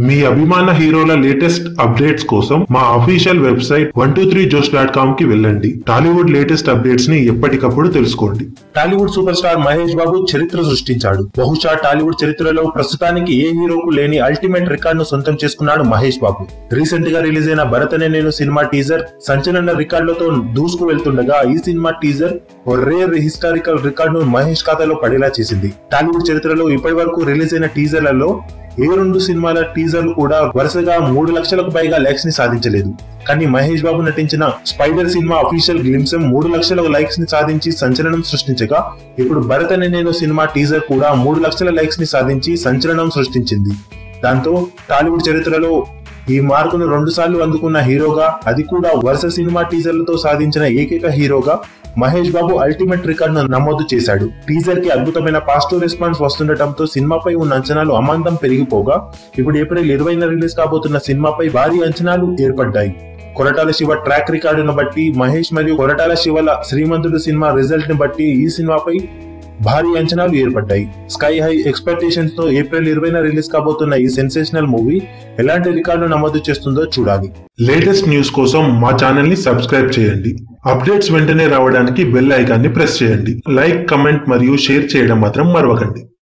మీ అభిమాన హీరోల latest updates కోసం మా official website one two three Josh dot com కి వెళ్ళండి టాలీవుడ్ లేటెస్ట్ అప్డేట్స్ ని ఎప్పటికప్పుడు తెలుసుకోండి Tollywood super star Mahesh Babu చరిత్ర సృష్టించాడు బహుశా టాలీవుడ్ చరిత్రలో ప్రస్తుతానికి ఏ హీరోకు లేని అల్టిమేట్ రికార్డును సొంతం చేసుకున్నాడు మహేష్ బాబు రీసెంట్ గా రిలీజ్ అయిన భరతనే నేను సినిమా టీజర్ సంచలన రికార్డులతో దూసుకు వెళ్తుండగా ఈ సినిమా టీజర్ ఓ రేర్ హిస్టారికల్ రికార్డును మహేష్ ఖాతాలో పడేలా చేసింది టాలీవుడ్ చరిత్రలో ఇప్పటి వరకు రిలీజ్ అయిన టీజర్లలో ఏ రెండు సినిమాల టీజర్లు కూడా వరుసగా మూడు లక్షలకు పైగా లైక్స్ ని సాధించలేదు కానీ మహేష్ బాబు నటించిన స్పైడర్ సినిమా అఫీషియల్ గ్లిమ్సం మూడు లక్షల లైక్స్ ని సాధించి సంచలనం సృష్టించగా ఇప్పుడు భరత్ అనే నేను సినిమా టీజర్ కూడా మూడు లక్షల లైక్స్ ని సాధించి సంచలనం సృష్టించింది దాంతో టాలీవుడ్ చరిత్రలో ఈ మార్కును రెండు సార్లు అందుకున్న హీరోగా అది కూడా వరుస సినిమా టీజర్లతో సాధించిన ఏకైక హీరోగా మహేష్ బాబు అల్టిమేట్ రికార్డును నమోదు చేశాడు టీజర్ కి అద్భుతమైన పాజిటివ్ రెస్పాన్స్ వస్తుండటంతో సినిమాపై ఉన్న అంచనాలు అమాంతం పెరిగిపోగా ఇప్పుడు ఏప్రిల్ ఇరవైన రిలీజ్ కాబోతున్న సినిమాపై భారీ అంచనాలు ఏర్పడ్డాయి కొరటాల శివ ట్రాక్ రికార్డును బట్టి మహేష్ మరియు కొరటాల శివల శ్రీమంతుడు సినిమా రిజల్ట్ ని బట్టి ఈ సినిమాపై భారీ అంచనాలు ఏర్పడ్డాయి స్కై హై ఎక్స్పెక్టేషన్స్ తో ఏప్రిల్ ఇరవైన రిలీజ్ కాబోతున్న ఈ సెన్సేషనల్ మూవీ ఎలాంటి రికార్డు నమోదు చేస్తుందో చూడాలి లేటెస్ట్ న్యూస్ కోసం మా ఛానల్ ని సబ్స్క్రైబ్ చేయండి అప్డేట్స్ వెంటనే రావడానికి బెల్ ఐకాన్ ని ప్రెస్ చేయండి లైక్ కమెంట్ మరియు షేర్ చేయడం మాత్రం మరవకండి